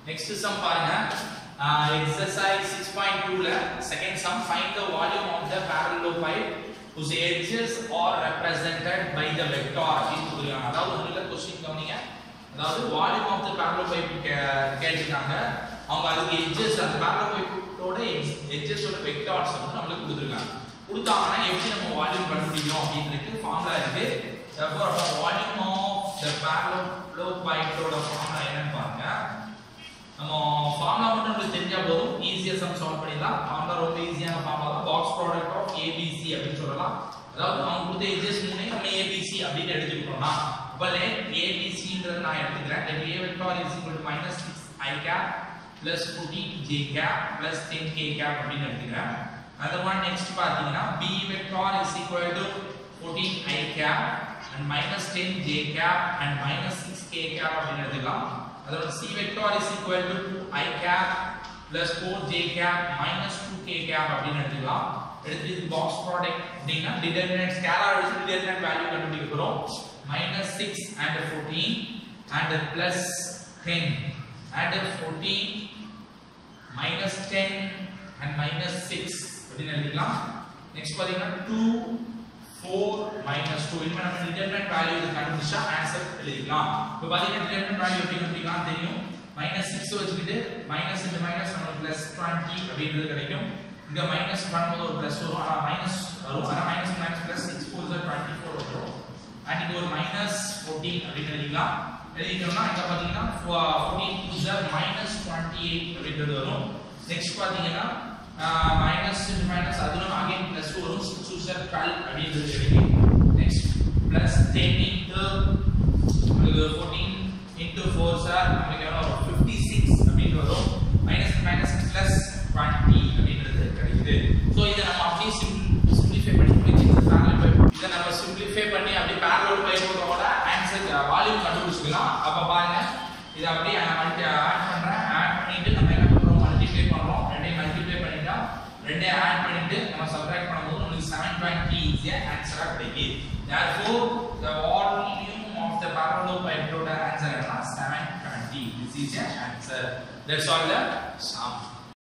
next sum பாருங்க exercise 6.2 ல second sum find the volume of the parallelepiped whose edges are represented by the vector அப்படின்னு கொடுக்குறாங்க அதாவது உங்களுக்கு கொஸ்டின் கவனிங்க அதாவது வால்யூம் ஆஃப் த parallelepiped கேட்டிருக்காங்க அவங்க அதுக்கு எட்ஜஸ் அந்த parallelepipedோட எட்ஜஸோட வெக்டார்ஸ் வந்து நம்மளுக்கு கொடுத்துருக்காங்க கொடுத்தாங்கன்னா எப்படி நம்ம வால்யூம் கண்டுபிடிக்கணும் அப்படின்றது ஃபார்முலா இருக்கு therefore வால்யூம் ஆஃப் த parallelepipedோட ஃபார்முலா என்னன்னு பாருங்க நம்ம ஃபார்முலா மட்டும் நமக்கு தெரிஞ்சா போதும் ஈஸியா சம் சால்வ் பண்ணிடலாம் ஃபார்முலா ரொம்ப ஈஸியான ஃபார்முலா தான் பாக்ஸ் ப்ராடக்ட் ஆஃப் ஏபிசி அப்படின்னு சொல்லலாம் அதாவது அவங்க கொடுத்த எஜஸ் மூணே நம்ம ஏபிசி அப்படின்னு எடுத்துக்கிட்டோம்னா இப்போ லேட் ஏபிசின்றது நான் எடுத்துக்கிறேன் let a vector is equal to minus 6 i cap plus 14 j cap plus 10 k cap அப்படின்னு எடுத்துக்கிறேன் அந்த one next பாத்தீங்கன்னா b vector is equal to 14 i cap and minus 10 j cap and minus 6 k cap அப்படின்னு எடுத்துக்கலாம் அதோட c vector is equal to 2 i cap plus 4 j cap minus 2 k cap அப்படின்னு எடுத்துக்கலாம் எடுத்து இது பாக்ஸ் ப்ராடக்ட் அப்படின்னா determinant scalar வச்சு determinant value கண்டுபிடிக்க போறோம் minus 6 and 14 and plus 10 and 14 minus 10 and minus 6 அப்படின்னு எழுதிக்கலாம் நெக்ஸ்ட் பாத்தீங்கன்னா 2 4 minus 2 இனிமே நம்ம டிடர்மினன்ட் வேல்யூ இது கண்டுபிடிச்சா ஆன்சர் எழுதிக்கலாம் இப்போ பாத்தீங்கன்னா டிடர்மினன்ட் வேல்யூ எப்படி கண்டுபிடிக்கலாம் தெரியும் மைனஸ் சிக்ஸ் வச்சுக்கிட்டு மைனஸ் இந்த மைனஸ் நமக்கு பிளஸ் டுவெண்ட்டி அப்படின்றது கிடைக்கும் இங்க மைனஸ் பண்ணும்போது ஒரு பிளஸ் வரும் ஆனா மைனஸ் வரும் ஆனா minus minus plus six four sir twenty four வரும் அண்ட் இங்க ஒரு மைனஸ் ஃபோர்டீன் அப்படின்னு எழுதிக்கலாம் எழுதிட்டோம்னா இங்க பாத்தீங்கன்னா fourteen two sir minus twenty eight அப்படின்றது வரும் நெக்ஸ்ட் பாத்தீங்கன்னா மைனஸ் மைனஸ் அதுவும் அகைன் பிளஸ் வரும் சிக்ஸ் டூ சார் டுவெல் அப்படின்றது கிடைக்கும் நெக்ஸ்ட் பிளஸ் டென் இன்ட்டு உங்களுக்கு ஃபோர்டீன் இன்ட்டு ஃபோர் சார் நமக்கு எவ்வளோ வரும் ஃபிஃப்டி சிக்ஸ் அப்படின்னு வரும் மைனஸ் மைனஸ் பிளஸ் டுவெண்ட்டி அப்படின்றது கிடைக்குது ஸோ இதை நம்ம அப்படியே சிம்பிளிஃபை பண்ணி இதை நம்ம சிம்பிளிஃபை பண்ணி அப்படியே பேரலல் பைப்போட ஆன்சர் வால்யூம் கண்டுபிடிச்சிக்கலாம் அப்போ பாருங்க இதை அப்படியே மல்டி ஆட் பண்ணுறேன் ஆட் பண்ணிட்டு நம்ம என்ன பண்ணுறோம் மல்டிப்ளை பண்ணுறோம் ரெண்டையும் மல்டிப்ளை பண்ணிட்டா ரெண்டையும் ஆட் பண்ணிட்டு நம்ம சப்ட்ராக்ட் பண்ணும்போது உங்களுக்கு செவன் டுவெண்ட்டி ஈஸியாக ஆன்சராக கிடைக்குது therefore the volume of the parallelepiped answer என்னன்னா 720 this is your answer that's all the sum